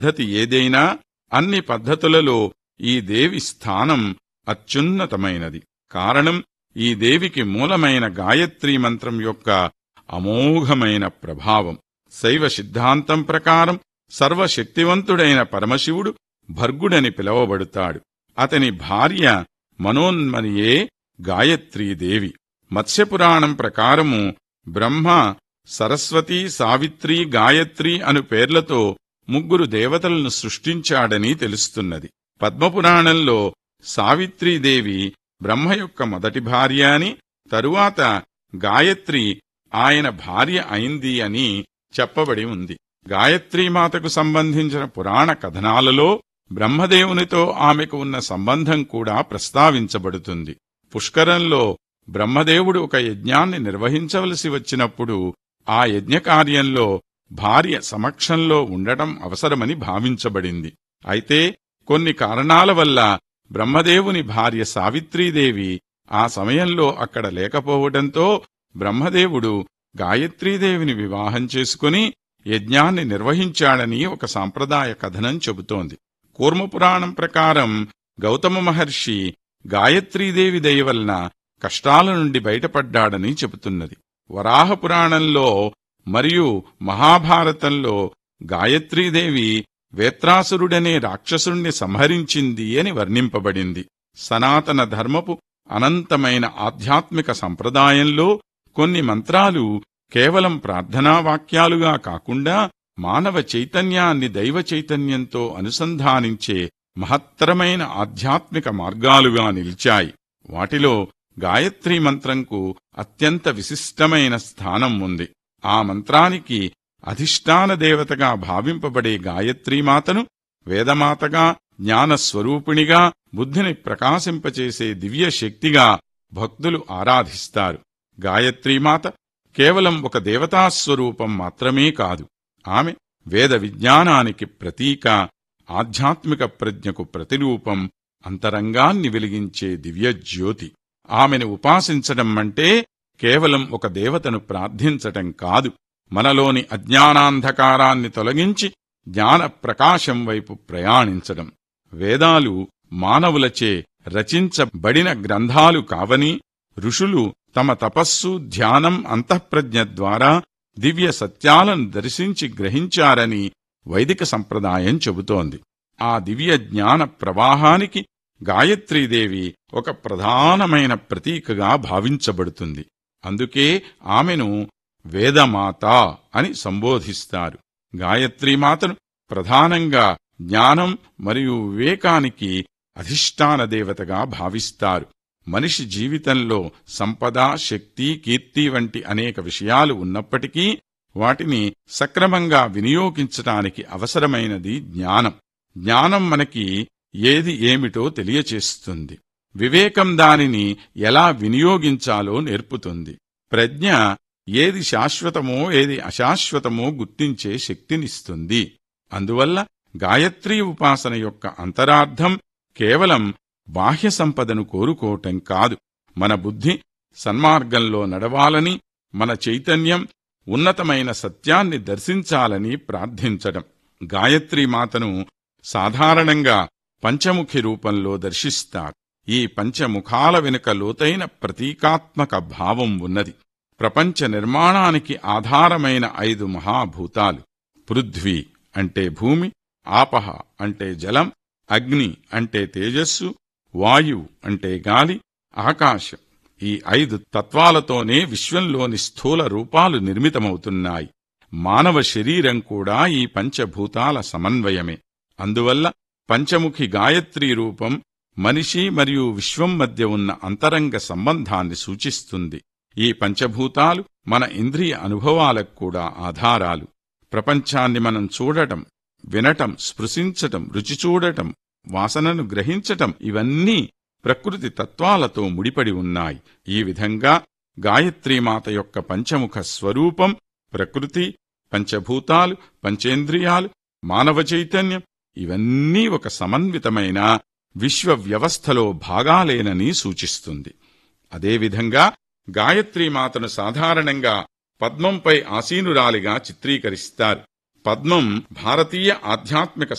పద్ధతి ఏదైనా అన్ని పద్ధతులలో ఈ దేవి స్థానం అత్యున్నతమైనది కారణం ఈ దేవికి మూలమైన గాయత్రీ మంత్రం యొక్క అమోఘమైన ప్రభావం శైవ సిద్ధాంతం ప్రకారం సర్వశక్తివంతుడైన పరమశివుడు భర్గుడని పిలవబడుతాడు అతని భార్య మనోన్మనియే గాయత్రీదేవి మత్స్యపురాణం ప్రకారము బ్రహ్మ సరస్వతి సావిత్రి గాయత్రి అను పేర్లతో ముగ్గురు దేవతలను సృష్టించాడని తెలుస్తున్నది పద్మపురాణంలో సావిత్రీదేవి బ్రహ్మ యొక్క మొదటి భార్య అని తరువాత గాయత్రి ఆయన భార్య అయింది అని చెప్పబడి ఉంది గాయత్రీమాతకు సంబంధించిన పురాణ కథనాలలో బ్రహ్మదేవునితో ఆమెకు ఉన్న సంబంధం కూడా ప్రస్తావించబడుతుంది పుష్కరంలో బ్రహ్మదేవుడు ఒక యజ్ఞాన్ని నిర్వహించవలసి వచ్చినప్పుడు ఆ యజ్ఞకార్యంలో భార్య సమక్షంలో ఉండటం అవసరమని భావించబడింది అయితే కొన్ని కారణాల వల్ల బ్రహ్మదేవుని భార్య సావిత్రీదేవి ఆ సమయంలో అక్కడ లేకపోవడంతో బ్రహ్మదేవుడు గాయత్రీదేవిని వివాహం చేసుకుని యజ్ఞాన్ని నిర్వహించాడని ఒక సాంప్రదాయ కథనం చెబుతోంది కూర్మపురాణం ప్రకారం గౌతమ మహర్షి గాయత్రీదేవి దయ వలన కష్టాల నుండి బయటపడ్డాడని చెబుతున్నది వరాహపురాణంలో మరియు మహాభారతంలో గాయత్రీదేవి వేత్రాసురుడనే రాక్షసుణ్ణి సంహరించింది అని వర్ణింపబడింది సనాతన ధర్మపు అనంతమైన ఆధ్యాత్మిక సంప్రదాయంలో కొన్ని మంత్రాలు కేవలం ప్రార్థనా వాక్యాలుగా కాకుండా మానవ చైతన్యాన్ని దైవ చైతన్యంతో అనుసంధానించే మహత్తరమైన ఆధ్యాత్మిక మార్గాలుగా నిలిచాయి వాటిలో గాయత్రీ మంత్రంకు అత్యంత విశిష్టమైన స్థానం ఉంది ఆ మంత్రానికి అధిష్టాన దేవతగా భావింపబడే గాయత్రీమాతను వేదమాతగా జ్ఞానస్వరూపిణిగా బుద్ధిని ప్రకాశింపచేసే దివ్య శక్తిగా భక్తులు ఆరాధిస్తారు గాయత్రీమాత కేవలం ఒక దేవతాస్వరూపం మాత్రమే కాదు ఆమె వేద విజ్ఞానానికి ప్రతీక ఆధ్యాత్మిక ప్రజ్ఞకు ప్రతిరూపం అంతరంగాన్ని వెలిగించే దివ్యజ్యోతి ఆమెను ఉపాసించడం అంటే కేవలం ఒక దేవతను ప్రార్థించటం కాదు మనలోని అజ్ఞానాంధకారాన్ని తొలగించి జ్ఞాన ప్రకాశం వైపు ప్రయాణించడం వేదాలు మానవులచే రచించబడిన గ్రంథాలు కావని ఋషులు తమ తపస్సు ధ్యానం అంతఃప్రజ్ఞ ద్వారా దివ్య సత్యాలను దర్శించి గ్రహించారని వైదిక సంప్రదాయం చెబుతోంది ఆ దివ్య జ్ఞాన ప్రవాహానికి గాయత్రీదేవి ఒక ప్రధానమైన ప్రతీకగా భావించబడుతుంది అందుకే ఆమెను వేదమాత అని సంబోధిస్తారు గాయత్రీమాతను ప్రధానంగా జ్ఞానం మరియు వివేకానికి అధిష్టాన దేవతగా భావిస్తారు మనిషి జీవితంలో సంపద శక్తి కీర్తి వంటి అనేక విషయాలు ఉన్నప్పటికీ వాటిని సక్రమంగా వినియోగించటానికి అవసరమైనది జ్ఞానం జ్ఞానం మనకి ఏది ఏమిటో తెలియచేస్తుంది వివేకం దానిని ఎలా వినియోగించాలో నేర్పుతుంది ప్రజ్ఞ ఏది శాశ్వతమో ఏది అశాశ్వతమో గుర్తించే శక్తినిస్తుంది అందువల్ల గాయత్రీ ఉపాసన యొక్క అంతరార్థం కేవలం బాహ్య సంపదను కోరుకోవటం కాదు మన బుద్ధి సన్మార్గంలో నడవాలని మన చైతన్యం ఉన్నతమైన సత్యాన్ని దర్శించాలని ప్రార్థించడం గాయత్రీ మాతను సాధారణంగా పంచముఖి రూపంలో దర్శిస్తారు ఈ పంచముఖాల వెనుక లోతైన ప్రతీకాత్మక భావం ఉన్నది ప్రపంచ నిర్మాణానికి ఆధారమైన ఐదు మహాభూతాలు పృథ్వీ అంటే భూమి ఆపహ అంటే జలం అగ్ని అంటే తేజస్సు వాయువు అంటే గాలి ఆకాశం ఈ ఐదు తత్వాలతోనే విశ్వంలోని స్థూల రూపాలు నిర్మితమవుతున్నాయి మానవ శరీరం కూడా ఈ పంచభూతాల సమన్వయమే అందువల్ల పంచముఖి గాయత్రీ రూపం మనిషి మరియు విశ్వం మధ్య ఉన్న అంతరంగ సంబంధాన్ని సూచిస్తుంది ఈ పంచభూతాలు మన ఇంద్రియ అనుభవాలకు కూడా ఆధారాలు ప్రపంచాన్ని మనం చూడటం వినటం స్పృశించటం రుచి చూడటం వాసనను గ్రహించటం ఇవన్నీ ప్రకృతి తత్వాలతో ముడిపడి ఉన్నాయి ఈ విధంగా గాయత్రీమాత యొక్క పంచముఖ స్వరూపం ప్రకృతి పంచభూతాలు పంచేంద్రియాలు మానవ చైతన్యం ఇవన్నీ ఒక సమన్వితమైన విశ్వ వ్యవస్థలో భాగాలేనని సూచిస్తుంది అదేవిధంగా గాయత్రీమాతను సాధారణంగా పద్మంపై ఆసీనురాలిగా చిత్రీకరిస్తారు పద్మం భారతీయ ఆధ్యాత్మిక